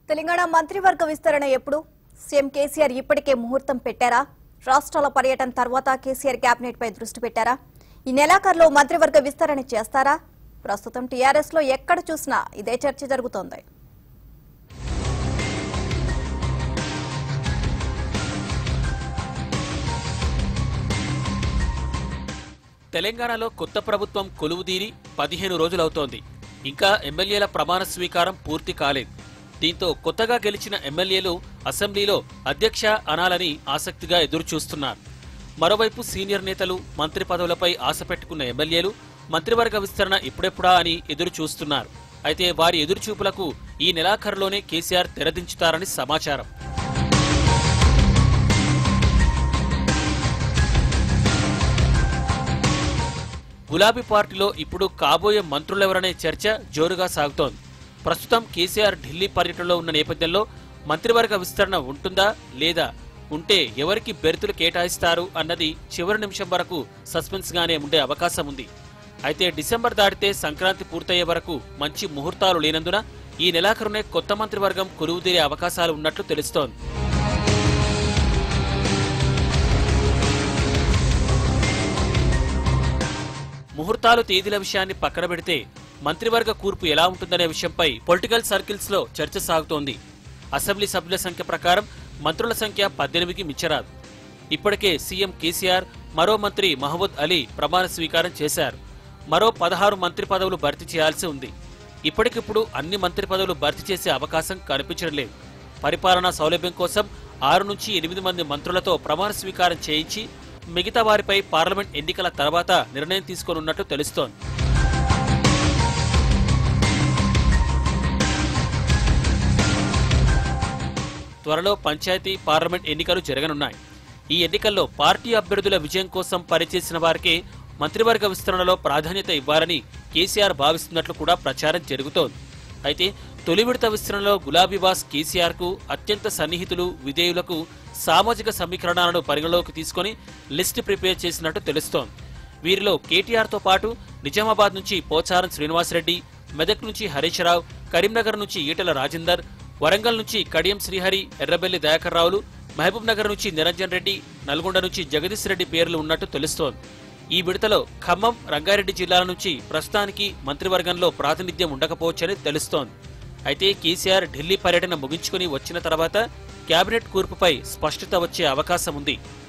తెలంగాణ మంత్రివర్గ విస్తరణ ఎప్పుడు సీఎం కేసీఆర్ ఇప్పటికే ముహూర్తం పెట్టారా రాష్ట్రాల పర్యటన తర్వాత కేసీఆర్ కేబినెట్ పై దృష్టి పెట్టారా ఈ నెలాఖరులో మంత్రివర్గ విస్తరణ చేస్తారా ప్రస్తుతం టీఆర్ఎస్ లో ఎక్కడ చూసినా ఇదే చర్చ జరుగుతోంది తెలంగాణలో కొత్త ప్రభుత్వం కొలువుదీరి పదిహేను రోజులవుతోంది ఇంకా ఎమ్మెల్యేల ప్రమాణ స్వీకారం పూర్తి కాలేదు దీంతో కొత్తగా గెలిచిన ఎమ్మెల్యేలు అసెంబ్లీలో అధ్యక్ష అనాలని ఆసక్తిగా ఎదురుచూస్తున్నారు మరోవైపు సీనియర్ నేతలు మంత్రి పదవులపై ఆశ పెట్టుకున్న ఎమ్మెల్యేలు మంత్రివర్గ విస్తరణ ఇప్పుడెప్పుడా అని ఎదురు చూస్తున్నారు అయితే వారి ఎదురుచూపులకు ఈ నెలాఖరులోనే కేసీఆర్ తెరదించుతారని సమాచారం గులాబీ పార్టీలో ఇప్పుడు కాబోయే మంత్రులెవరనే చర్చ జోరుగా సాగుతోంది ప్రస్తుతం కేసీఆర్ ఢిల్లీ పర్యటనలో ఉన్న నేపథ్యంలో మంత్రివర్గ విస్తరణ ఉంటుందా లేదా ఉంటే ఎవరికి బెర్తులు కేటాయిస్తారు అన్నది చివరి నిమిషం వరకు సస్పెన్స్ గానే ఉండే అవకాశం ఉంది అయితే డిసెంబర్ దాటితే సంక్రాంతి పూర్తయ్యే వరకు మంచి ముహూర్తాలు లేనందున ఈ నెలాఖరునే కొత్త మంత్రివర్గం కొలువుదీరే అవకాశాలు ఉన్నట్లు తెలుస్తోంది ముహూర్తాలు తేదీల విషయాన్ని పక్కన పెడితే మంత్రివర్గ కూర్పు ఎలా ఉంటుందనే విషయంపై పొలిటికల్ సర్కిల్స్ లో చర్చ సాగుతోంది అసెంబ్లీ సభ్యుల సంఖ్య ప్రకారం మంత్రుల సంఖ్య పద్దెనిమిదికి మించరాదు ఇప్పటికే సీఎం కేసీఆర్ మరో మంత్రి మహమూద్ అలీ ప్రమాణ స్వీకారం చేశారు మరో పదహారు మంత్రి పదవులు భర్తీ చేయాల్సి ఉంది ఇప్పటికిప్పుడు అన్ని మంత్రి పదవులు భర్తీ చేసే అవకాశం కనిపించడం లేదు పరిపాలనా సౌలభ్యం కోసం ఆరు నుంచి ఎనిమిది మంది మంత్రులతో ప్రమాణ స్వీకారం చేయించి మిగతా వారిపై పార్లమెంట్ ఎన్నికల తర్వాత నిర్ణయం తీసుకోనున్నట్లు తెలుస్తోంది త్వరలో పంచాయతీ పార్లమెంట్ ఎన్నికలు జరగనున్నాయి ఈ ఎన్నికల్లో పార్టీ అభ్యర్థుల విజయం కోసం పనిచేసిన వారికే మంత్రివర్గ విస్తరణలో ప్రాధాన్యత ఇవ్వాలని కేసీఆర్ భావిస్తున్నట్లు కూడా ప్రచారం జరుగుతోంది అయితే తొలి విడత విస్తరణలో గులాబీ బాస్ కేసీఆర్ కు అత్యంత సన్నిహితులు విధేయులకు సామాజిక సమీకరణాలను పరిగణలోకి తీసుకొని లిస్ట్ ప్రిపేర్ చేసినట్టు తెలుస్తోంది వీరిలో కేటీఆర్ తో పాటు నిజామాబాద్ నుంచి పోచారం శ్రీనివాసరెడ్డి మెదక్ నుంచి హరీష్ రావు కరీంనగర్ నుంచి ఈటల రాజేందర్ వరంగల్ నుంచి కడియం శ్రీహరి ఎర్రబెల్లి దయాకర్ రావులు మహబూబ్ నగర్ నుంచి నిరంజన్ రెడ్డి నల్గొండ నుంచి జగదీష్ రెడ్డి పేర్లు ఉన్నట్టు తెలుస్తోంది ఈ విడతలో ఖమ్మం రంగారెడ్డి జిల్లాల నుంచి ప్రస్తుతానికి మంత్రివర్గంలో ప్రాతినిధ్యం ఉండకపోవచ్చని తెలుస్తోంది అయితే కేసీఆర్ ఢిల్లీ పర్యటన ముగించుకుని వచ్చిన తర్వాత కేబినెట్ కూర్పుపై స్పష్టత వచ్చే అవకాశం ఉంది